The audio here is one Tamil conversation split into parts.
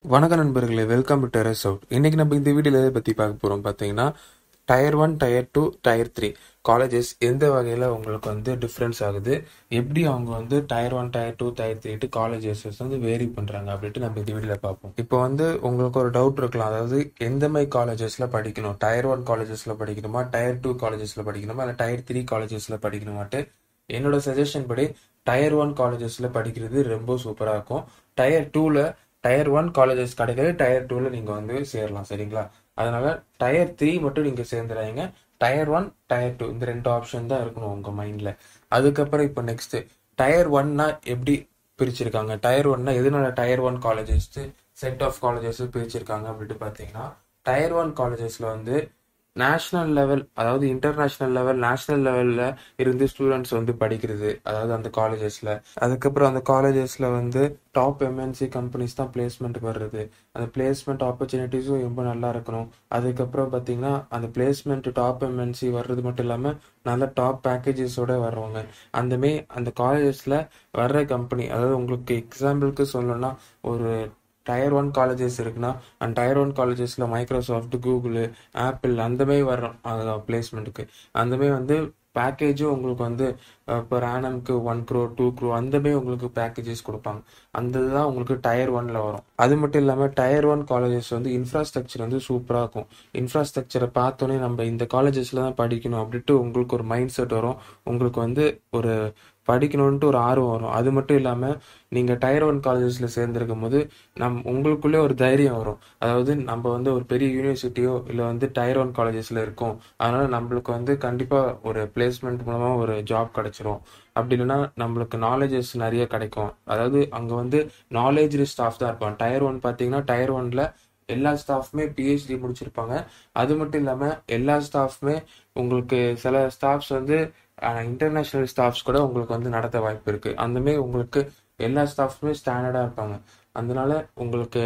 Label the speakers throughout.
Speaker 1: வணக்கம் நண்பர்களே வெல்கம் டு டெரஸ் அவுட் இன்னைக்கு நம்ம இந்த வீடியோல எதை பத்தி பார்க்க போறோம் பார்த்தீங்கன்னா tier one tier two tier three colleges எந்த வகையில உங்களுக்கு வந்து டிஃப்ரென்ஸ் ஆகுது எப்படி அவங்க வந்து tier one tier two tier three colleges வந்து வேரி பண்றாங்க அப்படின்ட்டு நம்ம இந்த வீடியோல பார்ப்போம் இப்போ வந்து உங்களுக்கு ஒரு டவுட் இருக்கலாம் அதாவது எந்த மாதிரி காலேஜஸ்ல படிக்கணும் டயர் ஒன் காலேஜஸ்ல படிக்கணுமா டயர் டூ காலேஜஸ்ல படிக்கணுமா இல்லை டயர் த்ரீ காலேஜஸ்ல படிக்கணுமாட்டு என்னோட சஜஷன் படி டயர் ஒன் காலேஜஸ்ல படிக்கிறது ரொம்ப சூப்பரா இருக்கும் டயர் டூல டயர் ஒன் காலேஜஸ் கிடைக்கிறது டயர் டூல நீங்க வந்து சேரலாம் சரிங்களா அதனால டயர் த்ரீ மட்டும் நீங்க சேர்ந்துடாதீங்க டயர் ஒன் டயர் டூ இந்த ரெண்டு ஆப்ஷன் தான் இருக்கணும் உங்க மைண்ட்ல அதுக்கப்புறம் இப்போ நெக்ஸ்ட் டயர் ஒன்னா எப்படி பிரிச்சிருக்காங்க டயர் ஒன்னா எதனால tier one colleges set of colleges பிரிச்சிருக்காங்க அப்படின்ட்டு பாத்தீங்கன்னா டயர் ஒன் காலேஜஸ்ல வந்து நேஷனல் லெவல் அதாவது இன்டர்நேஷனல் லெவல் நேஷனல் லெவல்ல இருந்து ஸ்டூடெண்ட்ஸ் வந்து படிக்கிறது அதாவது அந்த காலேஜஸ்ல அதுக்கப்புறம் அந்த காலேஜஸ்ல வந்து டாப் எம்என்சி கம்பெனிஸ் தான் பிளேஸ்மெண்ட்டுக்கு வர்றது அந்த பிளேஸ்மெண்ட் ஆப்பர்ச்சுனிட்டிஸும் ரொம்ப நல்லா இருக்கணும் அதுக்கப்புறம் பார்த்தீங்கன்னா அந்த பிளேஸ்மெண்ட் டாப் எம்என்சி வர்றது மட்டும் இல்லாமல் நல்ல டாப் பேக்கேஜஸோட வர்றவங்க அந்தமே அந்த காலேஜஸ்ல வர்ற கம்பெனி அதாவது உங்களுக்கு எக்ஸாம்பிளுக்கு சொல்லணும்னா ஒரு டயர் ஒன் காலேஜஸ் இருக்குன்னா அந்த டயர் ஒன் காலேஜஸ்ல மைக்ரோசாஃப்ட் கூகுள் ஆப்பிள் அந்த மாதிரி வரும் பிளேஸ்மெண்ட்டுக்கு அந்த மாதிரி வந்து பேக்கேஜும் உங்களுக்கு வந்து பர் ஆனம்க்கு ஒன் க்ரோ டூ க்ரோ அந்த மாதிரி உங்களுக்கு பேக்கேஜஸ் கொடுப்பாங்க அந்த இதுதான் உங்களுக்கு டயர் ஒன்ல வரும் அது மட்டும் இல்லாமல் டயர் ஒன் காலேஜஸ் வந்து இன்ஃப்ராஸ்ட்ரக்சர் வந்து சூப்பராக இருக்கும் இன்ஃப்ராஸ்ட்ரக்சரை பார்த்தோன்னே நம்ம இந்த காலேஜஸ்ல தான் படிக்கணும் அப்படின்ட்டு உங்களுக்கு ஒரு மைண்ட் செட் வரும் உங்களுக்கு வந்து ஒரு படிக்கணும்ன்ட்டு ஒரு ஆர்வம் வரும் அது மட்டும் இல்லாமல் நீங்கள் டயர் ஒன் காலேஜஸில் சேர்ந்துருக்கும் போது நம் உங்களுக்குள்ளே ஒரு தைரியம் வரும் அதாவது நம்ம வந்து ஒரு பெரிய யூனிவர்சிட்டியோ இல்லை வந்து டயர் ஒன் காலேஜஸில் இருக்கோம் அதனால நம்மளுக்கு வந்து கண்டிப்பாக ஒரு பிளேஸ்மெண்ட் மூலமாக ஒரு ஜாப் கிடைச்சிரும் அப்படி இல்லைன்னா நம்மளுக்கு நாலேஜஸ் நிறைய கிடைக்கும் அதாவது அங்கே வந்து நாலேஜ் ஸ்டாஃப் தான் இருப்பாங்க டயர் ஒன் பார்த்தீங்கன்னா டயர் ஒன்ல எல்லா ஸ்டாஃப்மே பிஹெச்டி முடிச்சிருப்பாங்க அது மட்டும் இல்லாமல் எல்லா ஸ்டாஃப்மே உங்களுக்கு சில ஸ்டாஃப்ஸ் வந்து இன்டர்நேஷ்னல் ஸ்டாஃப்ஸ் கூட உங்களுக்கு வந்து நடத்த வாய்ப்பு இருக்கு அந்த மாதிரி உங்களுக்கு எல்லா ஸ்டாஃப்ஸுமே ஸ்டாண்டர்டா இருப்பாங்க அதனால உங்களுக்கு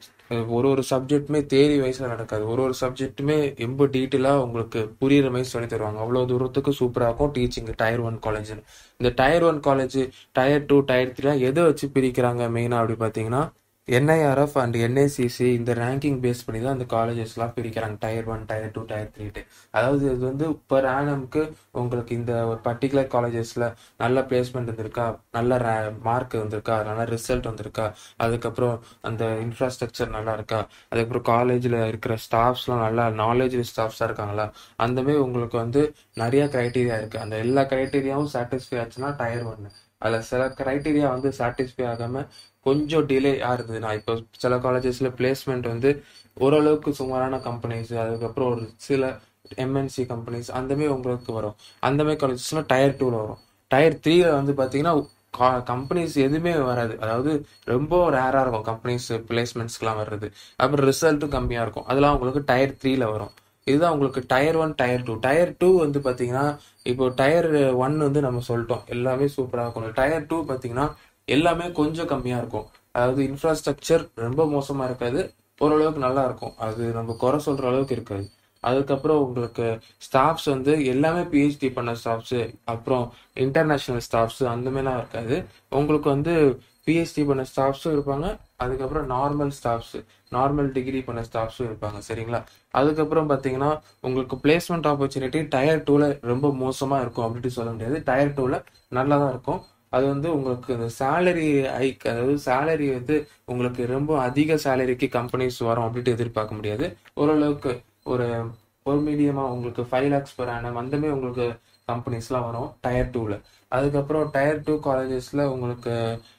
Speaker 1: ஒரு ஒரு சப்ஜெக்ட்டுமே தேரி வயசுல நடக்காது ஒரு ஒரு சப்ஜெக்ட்டுமே ரொம்ப டீட்டெயிலா உங்களுக்கு புரியுற மாதிரி சொல்லி தருவாங்க அவ்வளவு தூரத்துக்கு சூப்பரா இருக்கும் டீச்சிங் டயர் ஒன் காலேஜ் இந்த tier one college tier two tier three எதை வச்சு பிரிக்கிறாங்க மெயினா அப்படி பாத்தீங்கன்னா என்ஐஆர்எஃப் அண்ட் என்ஐசிசி இந்த ரேங்கிங் பேஸ் பண்ணி தான் அந்த காலேஜஸ்லாம் பிரிக்கிறாங்க tier one tier two tier த்ரீட்டு அதாவது இது வந்து பர் ஆனம்க்கு உங்களுக்கு இந்த ஒரு பர்டிகுலர் காலேஜஸ்ல நல்ல பிளேஸ்மெண்ட் வந்திருக்கா நல்ல மார்க் வந்திருக்கா நல்ல ரிசல்ட் வந்திருக்கா அதுக்கப்புறம் அந்த இன்ஃப்ராஸ்ட்ரக்சர் நல்லா இருக்கா அதுக்கப்புறம் காலேஜில் இருக்கிற ஸ்டாஃப்ஸ்லாம் நல்லா நாலேஜ் ஸ்டாஃப்ஸாக இருக்காங்களா அந்த மாதிரி உங்களுக்கு வந்து நிறைய கிரைட்டீரியா இருக்கு அந்த எல்லா கிரைட்டீரியாவும் சாட்டிஸ்ஃபை ஆச்சுன்னா டயர் ஒன்று அதில் சில கிரைட்டீரியா வந்து சாட்டிஸ்ஃபை ஆகாம கொஞ்சம் டிலே ஆகுதுன்னா இப்போ சில காலேஜஸ்ல பிளேஸ்மெண்ட் வந்து ஓரளவுக்கு சுமாரான கம்பெனிஸ் அதுக்கப்புறம் ஒரு சில எம்என்சி கம்பெனிஸ் அந்த மாதிரி உங்களுக்கு வரும் அந்த மாதிரி காலேஜஸ்லாம் டயர் டூல வரும் டயர் த்ரீல வந்து பாத்தீங்கன்னா கம்பெனிஸ் எதுவுமே வராது அதாவது ரொம்ப ரேரா இருக்கும் கம்பெனிஸ் பிளேஸ்மெண்ட்ஸ்க்குலாம் வர்றது அப்புறம் ரிசல்ட்டும் கம்மியா இருக்கும் அதெல்லாம் உங்களுக்கு டயர் த்ரீல வரும் இதுதான் உங்களுக்கு tier one tier two tier two வந்து பாத்தீங்கன்னா இப்போ டயர் ஒன் வந்து நம்ம சொல்லிட்டோம் எல்லாமே சூப்பரா இருக்கும் டயர் டூ பாத்தீங்கன்னா எல்லாமே கொஞ்சம் கம்மியா இருக்கும் அதாவது இன்ஃப்ராஸ்ட்ரக்சர் ரொம்ப மோசமா இருக்காது ஓரளவுக்கு நல்லா இருக்கும் அது நம்ம குறை சொல்ற அளவுக்கு இருக்காது அதுக்கப்புறம் உங்களுக்கு ஸ்டாஃப்ஸ் வந்து எல்லாமே பிஹெச்டி பண்ண ஸ்டாஃப்ஸ் அப்புறம் இன்டர்நேஷனல் ஸ்டாஃப்ஸ் அந்த மாதிரிலாம் இருக்காது உங்களுக்கு வந்து பிஹெச்டி பண்ண ஸ்டாஃப்ஸும் இருப்பாங்க அதுக்கப்புறம் நார்மல் ஸ்டாஃப்ஸ் நார்மல் டிகிரி பண்ண ஸ்டாஃப்ஸும் இருப்பாங்க சரிங்களா அதுக்கப்புறம் பார்த்தீங்கன்னா உங்களுக்கு பிளேஸ்மெண்ட் ஆப்பர்ச்சுனிட்டி டயர் டூல ரொம்ப மோசமா இருக்கும் அப்படின்ட்டு சொல்ல முடியாது டயர் டூல நல்லா தான் இருக்கும் அது வந்து உங்களுக்கு இந்த சேலரி ஹைக் அதாவது சேலரி வந்து உங்களுக்கு ரொம்ப அதிக சேலரிக்கு கம்பெனிஸ் வரும் அப்படின்ட்டு எதிர்பார்க்க முடியாது ஓரளவுக்கு ஒரு ஒரு மீடியமா உங்களுக்கு ஃபைவ் லேக்ஸ் பர் ஆனம் அந்த மாதிரி உங்களுக்கு கம்பெனிஸ்லாம் வரும் டயர் டூல அதுக்கப்புறம் டயர் டூ காலேஜஸ்ல உங்களுக்கு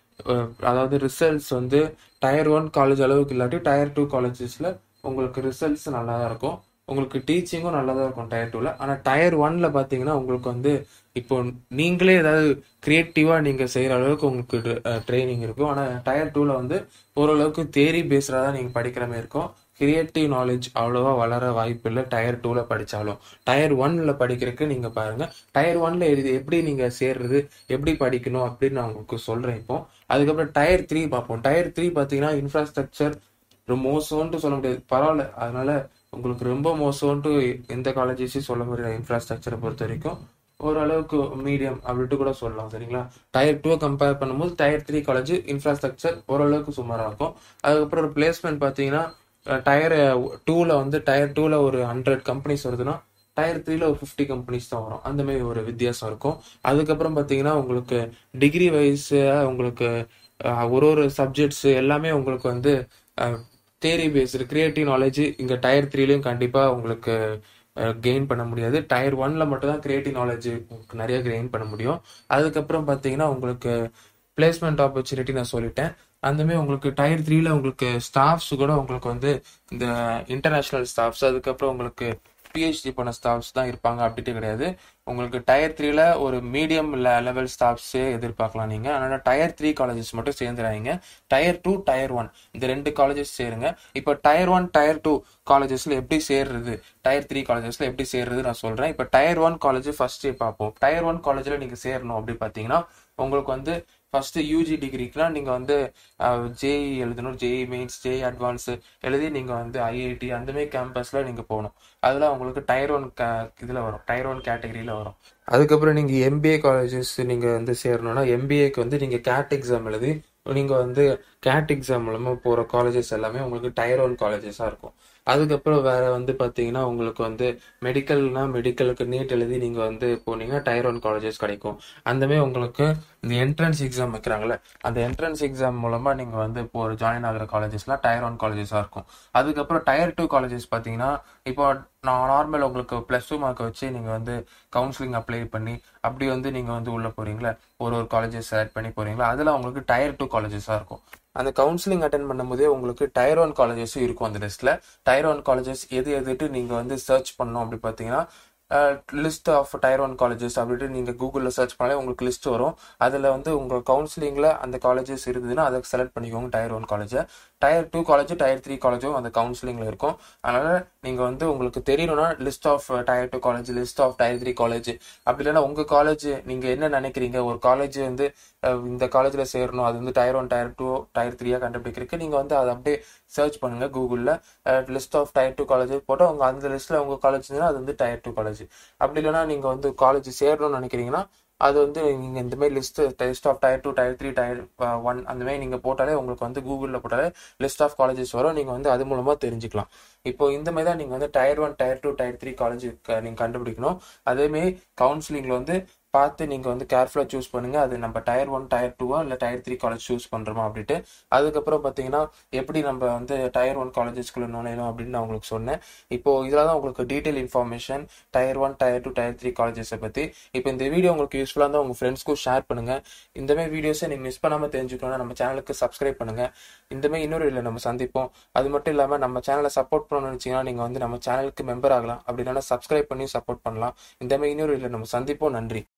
Speaker 1: அதாவது ரிசல்ட்ஸ் வந்து டயர் ஒன் காலேஜ் அளவுக்கு இல்லாட்டி டயர் டூ காலேஜஸ்ல உங்களுக்கு ரிசல்ட்ஸ் நல்லா தான் இருக்கும் உங்களுக்கு டீச்சிங்கும் நல்லா தான் இருக்கும் டயர் டூல ஆனா டயர் ஒன்ல பாத்தீங்கன்னா உங்களுக்கு வந்து இப்போ நீங்களே ஏதாவது கிரியேட்டிவா நீங்க செய்யற அளவுக்கு உங்களுக்கு ட்ரைனிங் இருக்கும் ஆனா டயர் டூல வந்து ஓரளவுக்கு தேரி பேஸ்டா தான் நீங்க படிக்கிற மாதிரி இருக்கும் கிரியேட்டிவ் நாலேஜ் அவ்வளோவா வளர வாய்ப்பு இல்லை டயர் டூல படிச்சாலும் டயர் ஒன்ல படிக்கிறதுக்கு நீங்க பாருங்க டயர் ஒன்ல இது எப்படி நீங்க சேர்றது எப்படி படிக்கணும் அப்படின்னு நான் உங்களுக்கு சொல்றேன் இப்போ அதுக்கப்புறம் டயர் த்ரீ பார்ப்போம் டயர் த்ரீ பார்த்தீங்கன்னா இன்ஃப்ராஸ்ட்ரக்சர் மோசம்ன்ட்டு சொல்ல முடியாது பரவாயில்ல அதனால உங்களுக்கு ரொம்ப மோசம்ன்ட்டு எந்த காலேஜஸையும் சொல்ல முடியாது இன்ஃப்ராஸ்ட்ரக்சரை பொறுத்த வரைக்கும் ஓரளவுக்கு மீடியம் அப்படின்ட்டு கூட சொல்லலாம் சரிங்களா டயர் டூ கம்பேர் பண்ணும்போது டயர் த்ரீ காலேஜ் இன்ஃப்ராஸ்ட்ரக்சர் ஓரளவுக்கு சுமாராக இருக்கும் அதுக்கப்புறம் ஒரு பிளேஸ்மெண்ட் பார்த்தீங்கன்னா டயர் டூவில் வந்து டயர் டூவில் ஒரு ஹண்ட்ரட் கம்பெனிஸ் வருதுன்னா டயர் த்ரீல ஒரு ஃபிஃப்டி கம்பெனிஸ் தான் வரும் அந்த மாதிரி ஒரு வித்தியாசம் இருக்கும் அதுக்கப்புறம் பார்த்தீங்கன்னா உங்களுக்கு டிகிரி வைஸ் உங்களுக்கு அஹ், ஒரு ஒரு சப்ஜெக்ட்ஸ் எல்லாமே உங்களுக்கு வந்து தேரி பேஸ்டு கிரியேட்டிவ் நாலேஜ் இங்கே டயர் த்ரீலையும் கண்டிப்பாக உங்களுக்கு கெயின் பண்ண முடியாது டயர் ஒன்ல மட்டும் தான் கிரியேட்டிவ் நாலேஜ் நிறைய கெயின் பண்ண முடியும் அதுக்கப்புறம் பார்த்தீங்கன்னா உங்களுக்கு பிளேஸ்மெண்ட் ஆப்பர்ச்சுனிட்டி நான் சொல்லிட்டேன் அந்தமாதிரி உங்களுக்கு டயர் த்ரீல உங்களுக்கு ஸ்டாஃப்ஸ் கூட உங்களுக்கு வந்து இந்த இன்டர்நேஷனல் ஸ்டாஃப்ஸ் அதுக்கப்புறம் உங்களுக்கு பிஹெச்டி பண்ண ஸ்டாஃப்ஸ் தான் இருப்பாங்க அப்படின்ட்டு கிடையாது உங்களுக்கு டயர் த்ரீல ஒரு மீடியம் லெவல் ஸ்டாஃப்ஸே எதிர்பார்க்கலாம் நீங்க அதனால டயர் த்ரீ காலேஜஸ் மட்டும் சேர்ந்துடாதீங்க டயர் டூ டயர் ஒன் இந்த ரெண்டு காலேஜஸ் சேருங்க இப்போ டயர் ஒன் டயர் டூ காலேஜஸ்ல எப்படி சேர்றது டயர் த்ரீ காலேஜஸ்ல எப்படி சேர்றது நான் சொல்றேன் இப்போ டயர் ஒன் காலேஜ் ஃபர்ஸ்ட் பார்ப்போம் டயர் ஒன் காலேஜ்ல நீங்க சேரணும் அப்படி பார்த்தீங்கன்னா உங்களுக்கு வந்து ஃபர்ஸ்ட் யூஜி டிகிரிக்குலாம் நீங்க வந்து ஜேஇ எழுதணும் ஜேஇ மெயின்ஸ் ஜேஇ அட்வான்ஸ் எழுதி நீங்க வந்து ஐஐடி அந்த மாதிரி கேம்பஸ்ல நீங்க போகணும் அதெல்லாம் உங்களுக்கு டயர் ஒன் இதுல வரும் டயர் ஒன் கேட்டகரியில வரும் அதுக்கப்புறம் நீங்க எம்பிஏ காலேஜஸ் நீங்க வந்து சேரணும்னா எம்பிஏக்கு வந்து நீங்க கேட் எக்ஸாம் எழுதி நீங்க வந்து கேட் எக்ஸாம் மூலமா போற காலேஜஸ் எல்லாமே உங்களுக்கு டயர் ஒன் காலேஜஸா இருக்கும் அதுக்கப்புறம் வேற வந்து பாத்தீங்கன்னா உங்களுக்கு வந்து மெடிக்கல்னா மெடிக்கலுக்கு நீட் எழுதி நீங்க வந்து போனீங்கன்னா டயர் ஒன் காலேஜஸ் கிடைக்கும் அந்த மாதிரி உங்களுக்கு இந்த என்ட்ரன்ஸ் எக்ஸாம் வைக்கிறாங்கல்ல அந்த என்ட்ரன்ஸ் எக்ஸாம் மூலமா நீங்க வந்து இப்போ ஜாயின் ஆகிற காலேஜஸ்லாம் டயர் ஒன் காலேஜஸா இருக்கும் அதுக்கப்புறம் டயர் டூ காலேஜஸ் பாத்தீங்கன்னா இப்போ நான் நார்மல் உங்களுக்கு ப்ளஸ் டூ மார்க்கை வச்சு நீங்கள் வந்து கவுன்சிலிங் அப்ளை பண்ணி அப்படி வந்து நீங்கள் வந்து உள்ளே போகிறீங்களா ஒரு ஒரு காலேஜஸ் செலக்ட் பண்ணி போகிறீங்களா அதில் உங்களுக்கு டயர் டூ காலேஜஸாக இருக்கும் அந்த கவுன்சிலிங் அட்டன் பண்ணும்போதே உங்களுக்கு டயர் ஒன் காலேஜஸும் இருக்கும் அந்த லிஸ்ட்டில் டயர் ஒன் காலேஜஸ் எது எதுட்டு நீங்கள் வந்து சர்ச் பண்ணணும் அப்படி பார்த்தீங்கன்னா list of tier one colleges அப்படின்ட்டு நீங்கள் கூகுளில் சர்ச் பண்ணாலே உங்களுக்கு லிஸ்ட் வரும் அதில் வந்து உங்கள் கவுன்சிலிங்கில் அந்த காலேஜஸ் இருந்ததுன்னா அதை செலக்ட் பண்ணிக்கோங்க டயர் ஒன் காலேஜை tier two college tier three காலேஜும் அந்த கவுன்சிலிங்கில் இருக்கும் அதனால் நீங்கள் வந்து உங்களுக்கு தெரியணும்னா list of tier two college list of tier three college அப்படி இல்லைன்னா உங்கள் காலேஜ் நீங்கள் என்ன நினைக்கிறீங்க ஒரு காலேஜ் வந்து அஹ், இந்த காலேஜில் சேரணும் அது வந்து tier one tier two tier த்ரீயாக கண்டுபிடிக்கிறதுக்கு நீங்கள் வந்து அதை அப்படியே சர்ச் பண்ணுங்க கூகுளில் list of tier two college போட்டால் உங்கள் அந்த லிஸ்ட்டில் உங்கள் காலேஜ் இருந்ததுன்னா அது வந்து டயர் டூ காலேஜ் அப்படி இல்லைன்னா நீங்கள் வந்து காலேஜ் சேரணும்னு நினைக்கிறீங்கன்னா அது வந்து நீங்கள் இந்த மாதிரி list list of tier two tier three tier one அந்த மாதிரி நீங்கள் போட்டாலே உங்களுக்கு வந்து கூகுளில் போட்டாலே லிஸ்ட் ஆஃப் காலேஜஸ் வரும் நீங்கள் வந்து அது மூலமாக தெரிஞ்சுக்கலாம் இப்போ இந்த மாதிரி தான் நீங்கள் வந்து tier one tier two tier three college நீங்கள் கண்டுபிடிக்கணும் அதேமாரி கவுன்சிலிங்கில் வந்து பார்த்து நீங்கள் வந்து கேர்ஃபுல்லாக சூஸ் பண்ணுங்க அது நம்ம டயர் ஒன் டயர் டூவா இல்லை டயர் த்ரீ காலேஜ் சூஸ் பண்ணுறோமா அப்படின்ட்டு அதுக்கப்புறம் பார்த்தீங்கன்னா எப்படி நம்ம வந்து டயர் ஒன் காலேஜஸ்குள்ள நுழையணும் அப்படின்னு நான் உங்களுக்கு சொன்னேன் இப்போ இதில் தான் உங்களுக்கு detail information tier one tier two tier three காலேஜஸை பற்றி இப்போ இந்த வீடியோ உங்களுக்கு யூஸ்ஃபுல்லாக இருந்தால் உங்கள் ஃப்ரெண்ட்ஸ்க்கும் ஷேர் பண்ணுங்க இந்த மாதிரி வீடியோஸை நீங்கள் மிஸ் பண்ணாமல் தெரிஞ்சுக்கணும்னா நம்ம சேனலுக்கு சப்ஸ்கிரைப் பண்ணுங்க இந்த மாதிரி இன்னொரு இல்லை நம்ம சந்திப்போம் அது மட்டும் இல்லாமல் நம்ம சேனலை சப்போர்ட் பண்ணணும்னு நினச்சிங்கன்னா நீங்கள் வந்து நம்ம சேனலுக்கு மெம்பர் ஆகலாம் அப்படி இல்லைன்னா சப்ஸ்கிரைப் பண்ணி சப்போர்ட் பண்ணலாம் இந்த மாதிரி இன்னொரு இல்லை நம்ம சந்திப்போம் நன்றி